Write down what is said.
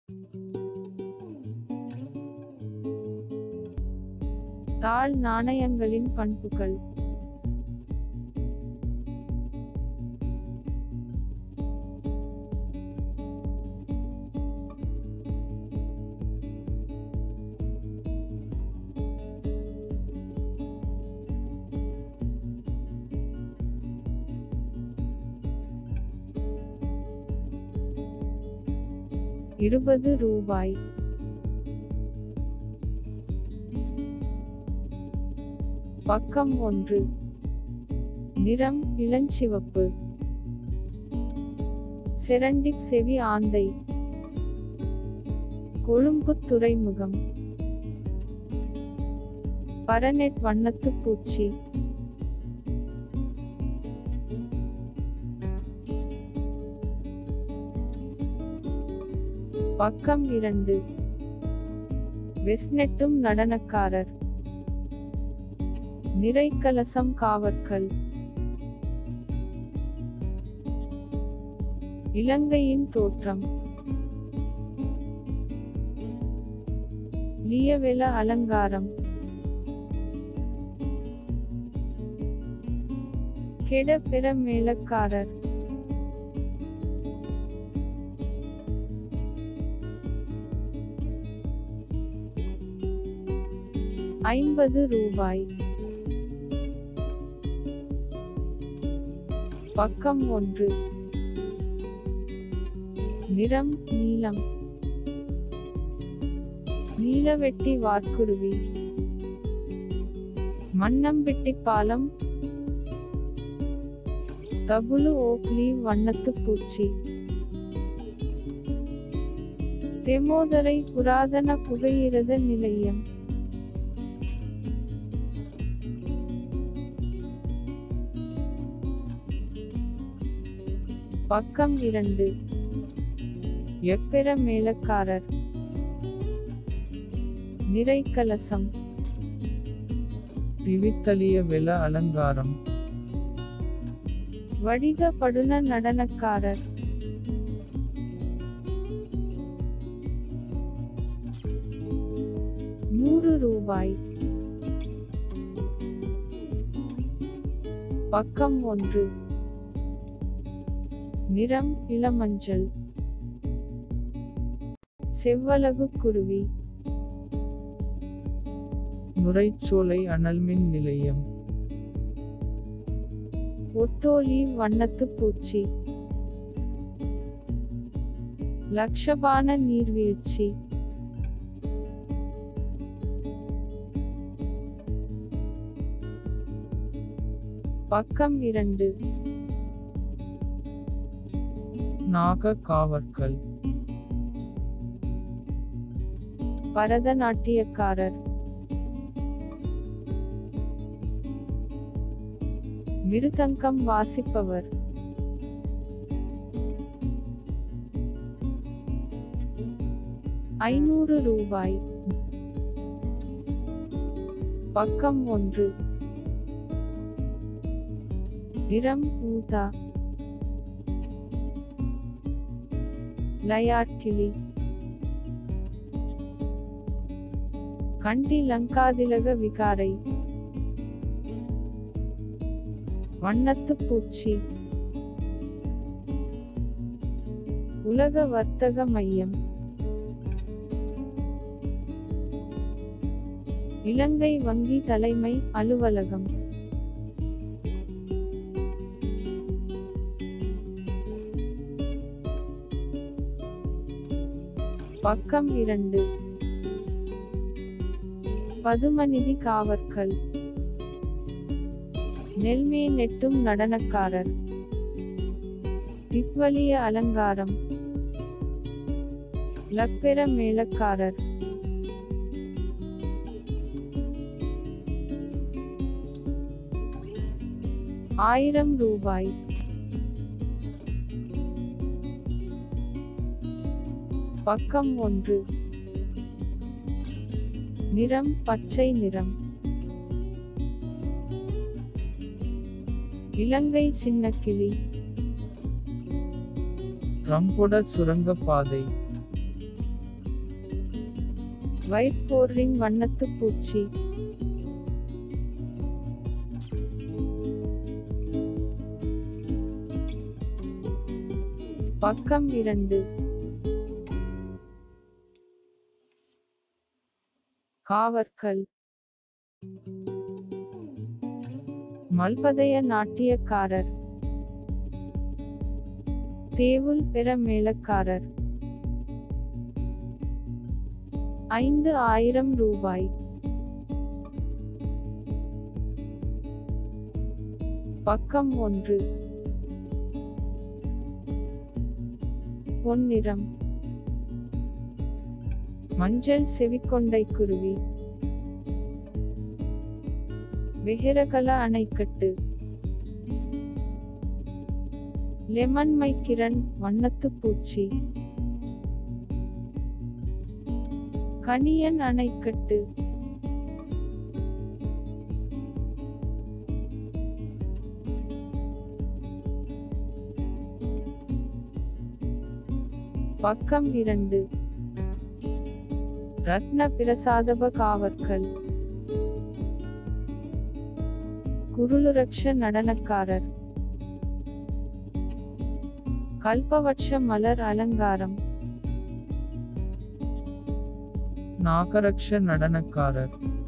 தாழ் நாணயங்களின் பண்புகள் இருபது ரூபாய் பக்கம் ஒன்று நிறம் இளஞ்சிவப்பு செரண்டிக் செவி ஆந்தை கொழும்பு துறைமுகம் பரநெட் வண்ணத்து பூச்சி பக்கம் இரண்டு வெஸ்னெட்டும் நடனக்காரர் நிறைக்கலசம் காவற்கல் இலங்கையின் தோற்றம் லியவெல அலங்காரம் கெட பெற மேலக்காரர் ஐம்பது ரூபாய் பக்கம் ஒன்று நிறம் நீலம் நீலவெட்டி வார்க்குருவி மன்னம்பிட்டி பாலம் தபுலு ஓக்லி வண்ணத்து பூச்சி தெமோதரை புராதன புகையிரத நிலையம் பக்கம் இரண்டு எப்பெற மேலக்காரர் நிறைக்கலசம் திவித்தலிய வெல அலங்காரம் வடிக படுன நடனக்காரர் நூறு ரூபாய் பக்கம் ஒன்று நிறம் இளமஞ்சள் செவ்வலகு குருவி நுரைச்சோலை அனல்மின் நிலையம் ஒட்டோலி வண்ணத்து பூச்சி லக்ஷபான நீர்வீழ்ச்சி பக்கம் இரண்டு நாக காவற்கல் பரதநாட்டியக்காரர் மிருதங்கம் வாசிப்பவர் ஐநூறு ரூபாய் பக்கம் ஒன்று நிறம் ஊதா லயாட்கிளி கண்டி லங்காதிலக விகாரை வண்ணத்து பூச்சி உலக வர்த்தக மையம் இலங்கை வங்கி தலைமை அலுவலகம் பக்கம் இரண்டு பதுமநிதி காவற்கல் நெல்மே நெட்டும் நடனக்காரர் திக்வலிய அலங்காரம் லப்பெர மேளக்காரர் ஆயிரம் ரூபாய் பக்கம் ஒன்று நிறம் பச்சை நிறம் இலங்கை சின்னக்கிளி ரம்பொட சுரங்க பாதை வைட் போர்ரிங் வண்ணத்து பூச்சி பக்கம் இரண்டு காவற்கல் மல்பதய நாட்டியக்காரர் தேவுல் பெற மேளக்காரர் ஐந்து ஆயிரம் ரூபாய் பக்கம் ஒன்று பொன்னிறம் மஞ்சள் செவிக்கொண்டை குருவி வெஹிரகல அணைக்கட்டு லெமன் மைக்கிரண் வண்ணத்து பூச்சி கணியன் அணைக்கட்டு பக்கம் இரண்டு ரத்ன பிரசாதப காவற்கல் குருலுரக்ஷ நடனக்காரர் கல்பவட்ச மலர் அலங்காரம் நாகரக்ஷ நடனக்காரர்